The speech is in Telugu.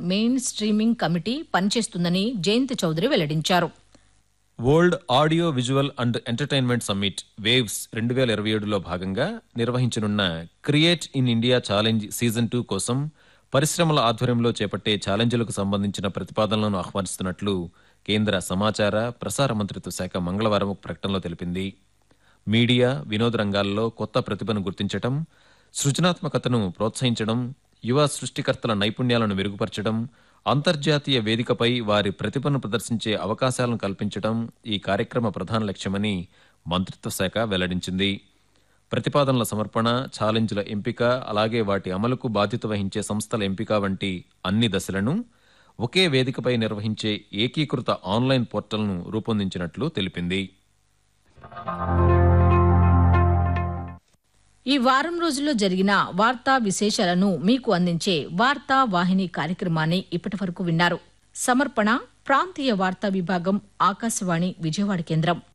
మెయిన్ స్ట్రీమింగ్ కమిటీ పనిచేస్తుందని జయంత్ చౌదరి వెల్లడించారు world audio visual and entertainment summit waves రెండు వేల ఇరవై ఏడులో భాగంగా నిర్వహించనున్న create in India challenge season two కోసం పరిశ్రమల ఆధ్వర్యంలో చేపట్టే ఛాలెంజ్లకు సంబంధించిన ప్రతిపాదనలను ఆహ్వానిస్తున్నట్లు కేంద్ర సమాచార ప్రసార మంత్రిత్వ శాఖ మంగళవారం ఒక ప్రకటనలో తెలిపింది మీడియా వినోద రంగాల్లో కొత్త ప్రతిభను గుర్తించడం సృజనాత్మకతను ప్రోత్సహించడం యువ సృష్టికర్తల నైపుణ్యాలను మెరుగుపరచడం అంతర్జాతీయ వేదికపై వారి ప్రతిభను ప్రదర్శించే అవకాశాలను కల్పించడం ఈ కార్యక్రమ ప్రధాన లక్ష్యమని మంత్రిత్వ శాఖ వెల్లడించింది ప్రతిపాదనల సమర్పణ ఛాలెంజ్ల ఎంపిక అలాగే వాటి అమలుకు బాధ్యత వహించే సంస్థల ఎంపిక వంటి అన్ని దశలను ఒకే వేదికపై నిర్వహించే ఏకీకృత ఆన్లైన్ పోర్టల్ను రూపొందించినట్లు తెలిపింది ఈ వారం రోజుల్లో జరిగిన వార్తా విశేషాలను మీకు అందించే వార్తా వాహిని కార్యక్రమాన్ని ఇప్పటి వరకు విన్నారు సమర్పణ ప్రాంతీయ వార్తా విభాగం ఆకాశవాణి విజయవాడ కేంద్రం